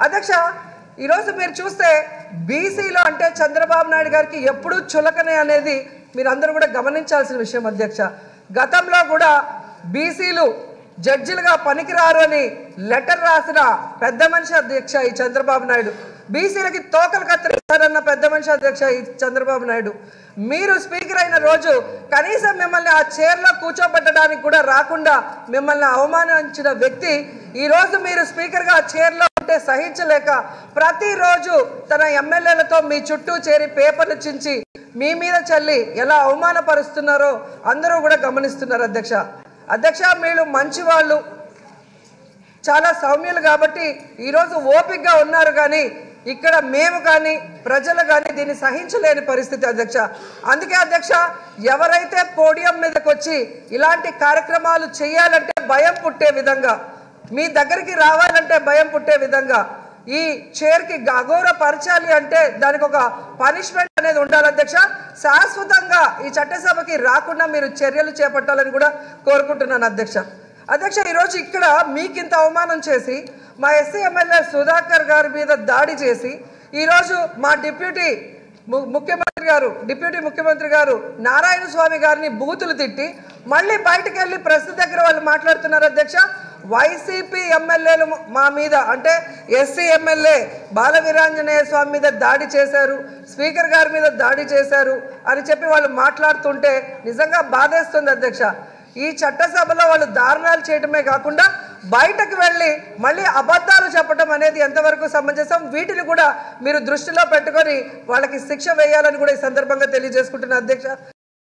అధ్యక్ష ఈరోజు మీరు చూస్తే బీసీలో అంటే చంద్రబాబు నాయుడు గారికి ఎప్పుడూ చులకనే అనేది మీరు అందరూ కూడా గమనించాల్సిన విషయం అధ్యక్ష గతంలో కూడా బీసీలు జడ్జిలుగా పనికిరారు అని లెటర్ రాసిన పెద్ద మనిషి అధ్యక్ష ఈ చంద్రబాబు నాయుడు బీసీలకి తోకలు కత్తిరిస్తారన్న పెద్ద మనిషి అధ్యక్ష ఈ చంద్రబాబు నాయుడు మీరు స్పీకర్ అయిన రోజు కనీసం మిమ్మల్ని ఆ చైర్లో కూర్చోబెట్టడానికి కూడా రాకుండా మిమ్మల్ని అవమానించిన వ్యక్తి ఈ రోజు మీరు స్పీకర్గా ఆ చైర్లో ఉంటే సహించలేక ప్రతిరోజు తన ఎమ్మెల్యేలతో మీ చుట్టూ చేరి పేపర్లు చించి మీ మీద చల్లి ఎలా అవమానపరుస్తున్నారో అందరూ కూడా గమనిస్తున్నారు అధ్యక్ష అధ్యక్ష మీరు మంచివాళ్ళు చాలా సౌమ్యులు కాబట్టి ఈరోజు ఓపికగా ఉన్నారు కానీ ఇక్కడ మేము కానీ ప్రజలు కానీ దీన్ని సహించలేని పరిస్థితి అధ్యక్ష అందుకే అధ్యక్ష ఎవరైతే పోడియం మీదకి వచ్చి ఇలాంటి కార్యక్రమాలు చేయాలంటే భయం పుట్టే విధంగా మీ దగ్గరికి రావాలంటే భయం పుట్టే విధంగా ఈ చైర్కి అఘోరపరచాలి అంటే దానికి ఒక పనిష్మెంట్ అనేది ఉండాలి అధ్యక్ష శాశ్వతంగా ఈ చట్టసభకి రాకుండా మీరు చర్యలు చేపట్టాలని కూడా కోరుకుంటున్నాను అధ్యక్ష అధ్యక్ష ఈరోజు ఇక్కడ మీకింత అవమానం చేసి మా ఎస్సీ ఎమ్మెల్యే సుధాకర్ గారి మీద దాడి చేసి ఈరోజు మా డిప్యూటీ ము- ముఖ్యమంత్రి గారు డిప్యూటీ ముఖ్యమంత్రి గారు నారాయణ స్వామి గారిని బూతులు తిట్టి మళ్ళీ బయటకు వెళ్ళి ప్రెస్ దగ్గర వాళ్ళు మాట్లాడుతున్నారు అధ్యక్ష వైసీపీ ఎమ్మెల్యేలు మా మీద అంటే ఎస్సీ ఎమ్మెల్యే బాల వీరాంజనేయ స్వామి మీద దాడి చేశారు స్పీకర్ గారి మీద దాడి చేశారు అని చెప్పి వాళ్ళు మాట్లాడుతుంటే నిజంగా బాధేస్తుంది అధ్యక్ష ఈ చట్టసభలో వాళ్ళు దారుణాలు చేయడమే కాకుండా బయటకు వెళ్ళి మళ్ళీ అబద్ధాలు చెప్పడం అనేది ఎంతవరకు సమంజసం వీటిని కూడా మీరు దృష్టిలో పెట్టుకొని వాళ్ళకి శిక్ష వేయాలని కూడా ఈ సందర్భంగా తెలియజేసుకుంటున్న అధ్యక్ష